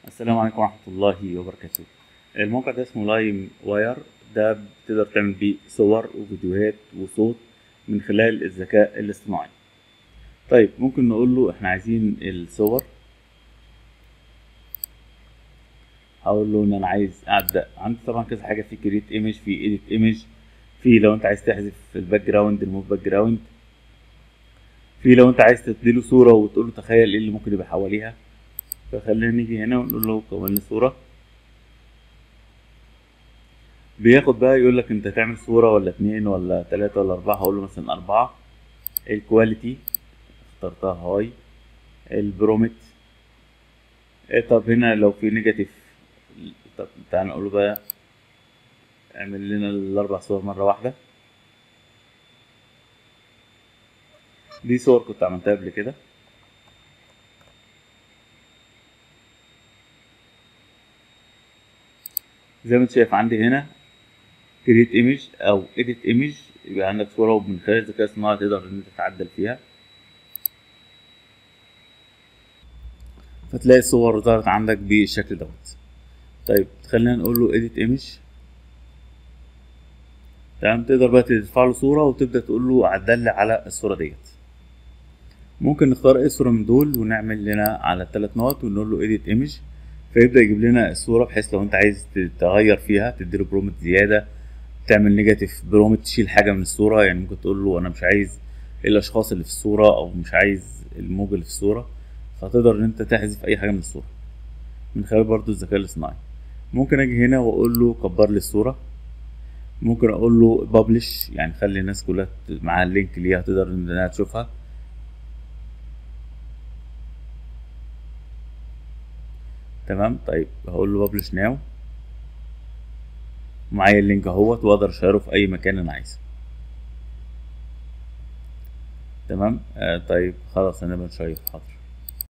السلام عليكم ورحمة الله وبركاته الموقع ده اسمه لايم واير ده بتقدر تعمل بيه صور وفيديوهات وصوت من خلال الذكاء الاصطناعي طيب ممكن نقول له احنا عايزين الصور هقول له ان انا عايز ابدا عندي طبعا كذا حاجه في كريت ايمج في ايديت ايمج في لو انت عايز تحذف الباك جراوند ريموف باك جراوند في لو انت عايز تديله صوره وتقول له تخيل ايه اللي ممكن يبقى حواليها فخلينا نيجي هنا ونقول له كون لي صوره بياخد بقى يقول لك انت تعمل صوره ولا اتنين ولا تلاته ولا اربعه هقول له مثلا اربعه الكواليتي اخترتها هاي البرومت إيه طب هنا لو في نيجاتيف طب تعال نقول له بقى اعمل لنا الاربع صور مره واحده دي صور كنت عملتها قبل كده زي ما انت شايف عندي هنا كريت ايمج او اديت ايمج يبقى عندك صوره ومن خلال الذكاء الصناعي تقدر ان انت تعدل فيها فتلاقي الصور ظهرت عندك بالشكل دوت طيب خلينا نقول له اديت ايمج تمام تقدر بقى تدفع له صوره وتبدا تقول له عدل لي على الصوره ديت ممكن نختار اي صوره من دول ونعمل لنا على الثلاث نقط ونقول له اديت ايمج فيبدا يجيب لنا الصوره بحيث لو انت عايز تغير فيها تديله برومت زياده تعمل نيجاتيف برومت تشيل حاجه من الصوره يعني ممكن تقول له انا مش عايز الاشخاص اللي في الصوره او مش عايز الموج اللي في الصوره فتقدر ان انت تحذف اي حاجه من الصوره من خلال برضو الذكاء الاصطناعي ممكن اجي هنا واقول له كبر لي الصوره ممكن اقول له ببلش يعني خلي الناس كلها معاها اللينك ليها تقدر انها تشوفها تمام طيب هقول له ببلش ناو معايا اللينك اهوت واقدر اشيره في اي مكان انا عايزه تمام آه طيب خلاص انا بنشير حاضر